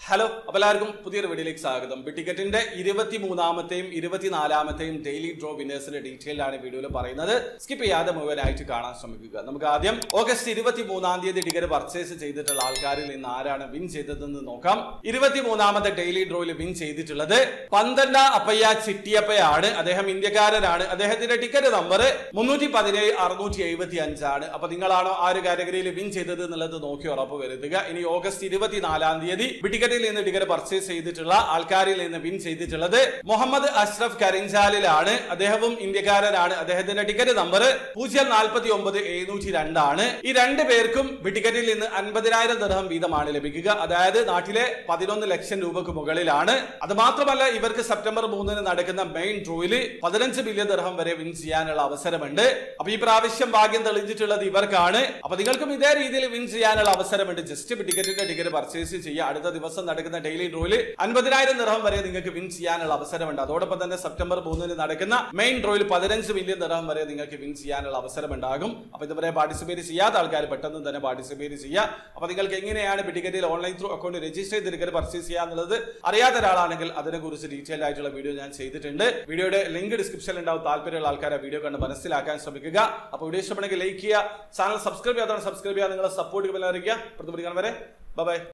hello അപ്പോൾ എല്ലാവർക്കും പുതിയൊരു വീഡിയോയിലേക്ക് സ്വാഗതം ടിക്കറ്റിന്റെ ഇരുപത്തി മൂന്നാമത്തെയും ഇരുപത്തിനാലാമത്തെയും ഡെയിലി ഡ്രോ വിന്നേഴ്സിന്റെ ഡീറ്റെയിൽ ആണ് വീഡിയോയിൽ പറയുന്നത് സ്കിപ്പ് ചെയ്യാതെ മുഴുവനായിട്ട് കാണാൻ ശ്രമിക്കുക നമുക്ക് ആദ്യം ഓഗസ്റ്റ് ഇരുപത്തി മൂന്നാം തീയതി ടിക്കറ്റ് പർച്ചേസ് ചെയ്തിട്ടുള്ള ആൾക്കാരിൽ നിന്ന് ആരാണ് വിൻ ചെയ്തതെന്ന് നോക്കാം ഇരുപത്തി മൂന്നാമത്തെ ഡെയിലി ഡ്രോയിൽ വിൻ ചെയ്തിട്ടുള്ളത് പന്തണ്ട അപ്പയ്യ ചിട്ടിയപ്പയാണ് അദ്ദേഹം ഇന്ത്യക്കാരനാണ് അദ്ദേഹത്തിന്റെ ടിക്കറ്റ് നമ്പർ മുന്നൂറ്റി പതിനേഴ് അറുന്നൂറ്റി എഴുപത്തി അഞ്ചാണ് അപ്പൊ നിങ്ങളാണോ ആ ഒരു കാറ്റഗറിയിൽ വിൻ ചെയ്തത് എന്നുള്ളത് നോക്കി ഉറപ്പ് വരുത്തുക ഇനി ഓഗസ്റ്റ് ഇരുപത്തിനാലാം തീയതി ടിക്കറ്റിൽ നിന്ന് ടിക്കറ്റ് പർച്ചേസ് ചെയ്തിട്ടുള്ള ആൾക്കാരിൽ നിന്ന് വിൻ ചെയ്തിട്ടുള്ളത് മുഹമ്മദ് അഷ്റഫ് കരിഞ്ചാലിലാണ് അദ്ദേഹവും ഇന്ത്യക്കാരനാണ് അദ്ദേഹത്തിന്റെ ടിക്കറ്റ് നമ്പർ പൂജ്യം നാൽപ്പത്തി ഒമ്പത് എഴുന്നൂറ്റി രണ്ടാണ് ഈ രണ്ട് പേർക്കും ടിക്കറ്റിൽ നിന്ന് അൻപതിനായിരം ദർഹം വീതമാണ് ലഭിക്കുക അതായത് നാട്ടിലെ പതിനൊന്ന് ലക്ഷം രൂപക്ക് മുകളിലാണ് അത് മാത്രമല്ല ഇവർക്ക് സെപ്റ്റംബർ മൂന്നിന് നടക്കുന്ന മെയിൻ ഡ്രോയിൽ പതിനഞ്ച് ബില്യൺ ദർഹം വരെ വിൻ ചെയ്യാനുള്ള അവസരമുണ്ട് അപ്പൊ ഈ പ്രാവശ്യം ഭാഗ്യം തെളിഞ്ഞിട്ടുള്ളത് ഇവർക്കാണ് അപ്പൊ നിങ്ങൾക്കും ഇതേ രീതിയിൽ വിൻ ചെയ്യാനുള്ള അവസരമുണ്ട് ജസ്റ്റ് ടിക്കറ്റിന്റെ ടിക്കറ്റ് പർച്ചേസ് ചെയ്യുക അടുത്ത ദിവസം നടക്കുന്ന ഡെയിലി ഡ്രോയിൽ അൻപതിനായിരം ദർഹം വരെ നിങ്ങൾക്ക് വിൻ ചെയ്യാനുള്ള അവസരമുണ്ട് അതോടൊപ്പം തന്നെ സെപ്റ്റംബർ മൂന്നിന് നടക്കുന്ന മെയിൻ ഡ്രോയിൽ പതിനഞ്ച് മില്യൺ ദർഹം വരെ നിങ്ങൾക്ക് വിൻ ചെയ്യാനുള്ള അവസരമുണ്ടാകും അപ്പൊ ഇതുവരെ പാർട്ടിസിപ്പേറ്റ് ചെയ്യാത്ത ആൾക്കാർ പെട്ടെന്ന് തന്നെ പാർട്ടിസിപ്പേറ്റ് ചെയ്യുക അപ്പൊ നിങ്ങൾക്ക് എങ്ങനെയാണ് ടിക്കറ്റിൽ ഓൺലൈൻ ത്രൂ അക്കൗണ്ട് രജിസ്റ്റർ ചെയ്ത് ടിക്കറ്റ് പർച്ചേസ് ചെയ്യുക എന്നുള്ളത് അറിയാത്ത ഒരാളാണെങ്കിൽ അതിനെ കുറിച്ച് ഡീറ്റെയിൽ ആയിട്ടുള്ള വീഡിയോ ഞാൻ ചെയ്തിട്ടുണ്ട് വീഡിയോയുടെ ലിങ്ക് ഡിസ്ക്രിപ്ഷനിൽ ഉണ്ടാവും താല്പര്യമുള്ള ആൾക്കാരെ വീഡിയോ കണ്ട് മനസ്സിലാക്കാൻ ശ്രമിക്കുക അപ്പോൾ വീഡിയോ ഇഷ്ടപ്പെടുമെങ്കിൽ ലൈക്ക് ചെയ്യുക ചാനൽ സബ്സ്ക്രൈബ് ചെയ്യാത്തവർ സബ്സ്ക്രൈബ് ചെയ്യുക നിങ്ങളെ സപ്പോർട്ട് അറിയിക്കുക പ്രതിപടിക്കാൻ വരെ ബൈ